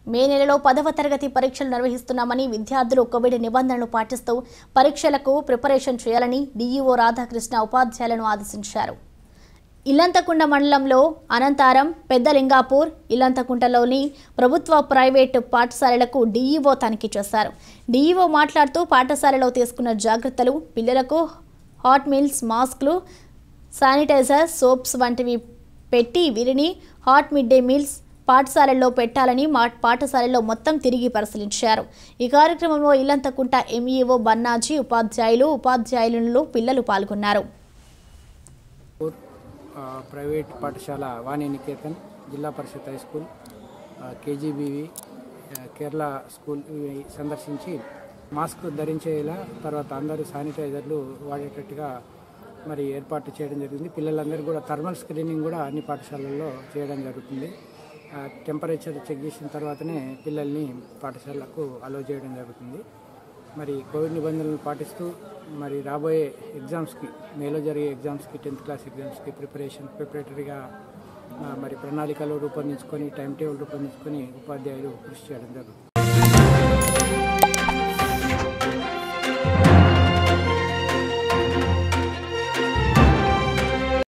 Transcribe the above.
మే నెలలో పదవ తరగతి పరీక్షలు నిర్వహిస్తున్నామని విద్యార్థులు కోవిడ్ నిబంధనలు పాటిస్తూ పరీక్షలకు ప్రిపరేషన్ చేయాలని డీఈఓ రాధాకృష్ణ ఉపాధ్యాయులను ఆదేశించారు ఇల్లంతకుంట మండలంలో అనంతారం పెద్దలింగాపూర్ ఇల్లంతకుంటలోని ప్రభుత్వ ప్రైవేటు పాఠశాలలకు డీఈఓ తనిఖీ చేశారు డీఈఓ మాట్లాడుతూ పాఠశాలలో తీసుకున్న జాగ్రత్తలు పిల్లలకు హాట్ మీల్స్ మాస్క్లు శానిటైజర్ సోప్స్ వంటివి పెట్టి వీరిని హాట్ మిడ్ డే మీల్స్ పాఠశాలల్లో పెట్టాలని మా పాఠశాలలో మొత్తం తిరిగి పరిశీలించారు ఈ కార్యక్రమంలో ఇల్లంతకుంట ఎంఈఓ బన్నాజీ ఉపాధ్యాయులు ఉపాధ్యాయులు పిల్లలు పాల్గొన్నారు ఆ, ప్రైవేట్ పాఠశాల వాణి నికేతన్ జిల్లా పరిషత్ హై స్కూల్ ఆ, కేజీబీవి ఆ, కేరళ స్కూల్ ఇవి సందర్శించి మాస్క్ ధరించేలా తర్వాత అందరూ శానిటైజర్లు వాడేటట్టుగా మరి ఏర్పాటు చేయడం జరిగింది పిల్లలందరూ కూడా థర్మల్ స్క్రీనింగ్ కూడా అన్ని పాఠశాలల్లో చేయడం జరుగుతుంది ఆ, టెంపరేచర్ చెక్ చేసిన తర్వాతనే పిల్లల్ని పాఠశాలకు అలో చేయడం జరుగుతుంది మరి కోవిడ్ నిబంధనలు పాటిస్తూ మరి రాబోయే ఎగ్జామ్స్కి మేలో జరిగే ఎగ్జామ్స్కి టెన్త్ క్లాస్ ఎగ్జామ్స్కి ప్రిపరేషన్ ప్రిపరేటరీగా ఆ, మరి ప్రణాళికలు రూపొందించుకొని టైం టేబుల్ రూపొందించుకొని ఉపాధ్యాయులు కృషి చేయడం జరుగుతుంది